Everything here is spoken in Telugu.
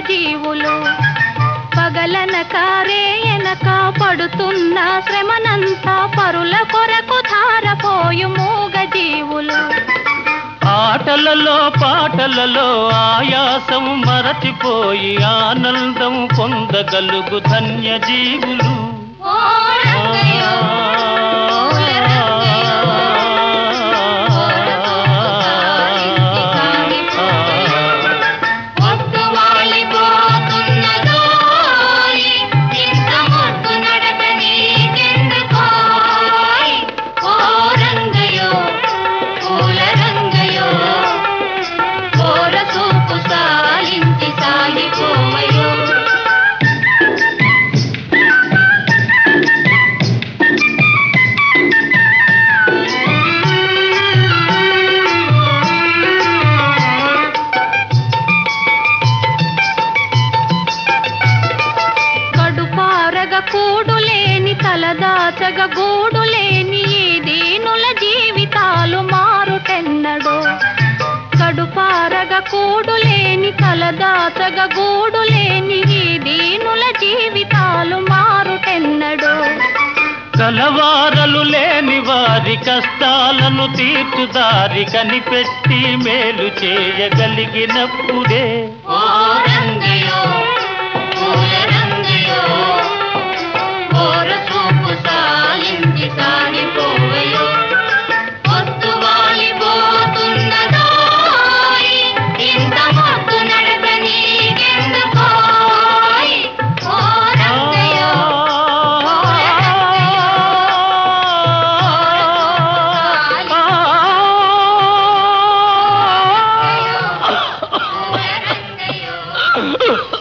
జీవులు పగలనక రేయనక పడుతున్న శ్రమనంతా పరుల కొరకు ధారపోయు మూగ జీవులు ఆటలలో పాటలలో ఆయాసం మరచిపోయి ఆనందం పొందగలుగు ధన్య జీవులు ఓ రంగయ్యో, పూల రంగయ్యో, సాగించి సాగిపోయో. పొద్దు వాలిపోతున్నదోయ్, ఇంత మొద్దు నడక నీకెందుకోయ్? ఓ రంగయ్యో, పూల రంగయ్యో, కోర చూపు సాలించి సాగిపోవయో. కడుపారగ కూడులేని తలదాచగ గూడులేని ఈ దీనుల జీవితాలు మారుటెన్నడో కడుపారగ కూడులేని తలదాచగ గూడులేని ఈ దీనుల జీవితాలు మారుటెన్నడో కలవారలు లేని వారి కష్టాలను తీర్చుదారి కనిపెట్టి మేలు చేయగలిగినప్పుడే ఓ రంగయో పూల రంగయో ఓర చూపు సాలించి సాగిపోవయో పొద్దు వాలిపోతున్నదోయ్ ఇంత మొద్దు నడక నీకెందుకోయ్ ఓ రంగయో పూల రంగయో